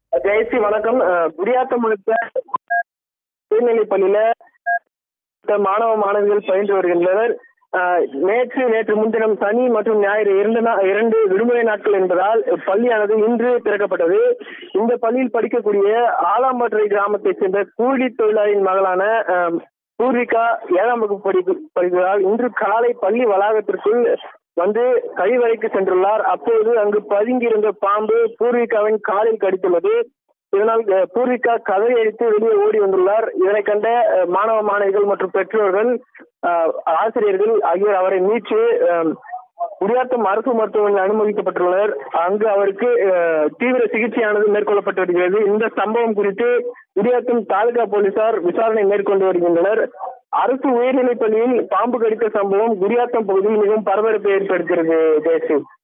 ஜெயஸ்ரீ வணக்கம் அஹ், குடியாத்தம் அடுத்த உயர்நிலைப் பள்ளியில மாணவ மாணவிகள் பயின்று வருகின்றனர் அஹ், நேற்று நேற்று முன்தினம் சனி மற்றும் ஞாயிறு இரண்டு நா- இரண்டு விடுமுறை நாட்கள் என்பதால் பள்ளியானது இன்று திறக்கப்பட்டது இந்த பள்ளியில் படிக்கக்கூடிய ஆலாம்பற்றை கிராமத்தைச் சேர்ந்த கூலி தொழிலாளியின் மகளான அஹ், பூர்விகா ஏழாம் வகுப்பு படிப்பு படிக்கிறார் இன்று காலை பள்ளி வளாகத்திற்குள் வந்து கழிவறைக்கு சென்றுள்ளார் அப்போது அங்கு பதுங்கியிருந்த பாம்பு பூர்விகாவின் காலில் கடித்துள்ளது இதனால் அஹ், பூர்விகா கதவை அடித்து வெளியே ஓடி வந்துள்ளார் இதனை கண்ட அஹ், மாணவ மாணவிகள் மற்றும் பெற்றோர்கள் அஹ், ஆசிரியர்கள் ஆகியோர் அவரை மீட்டு அஹ், குடியாத்தம் அரசு மருத்துவமனையில் அனுமதிக்கப்பட்டுள்ளனர் அங்கு அவருக்கு அஹ், தீவிர சிகிச்சையானது மேற்கொள்ளப்பட்டு வருகிறது இந்த சம்பவம் குறித்து குடியாத்தம் தாலுகா போலீசார் விசாரணை மேற்கொண்டு வருகின்றனர் அரசு உயர்நிலைப் பள்ளியில் பாம்பு கடித்த சம்பவம் குடியாத்தம் பகுதியில் மிகவும் பரபரப்பை ஏற்படுத்தியிருக்கிறது ஜெயஸ்ரீ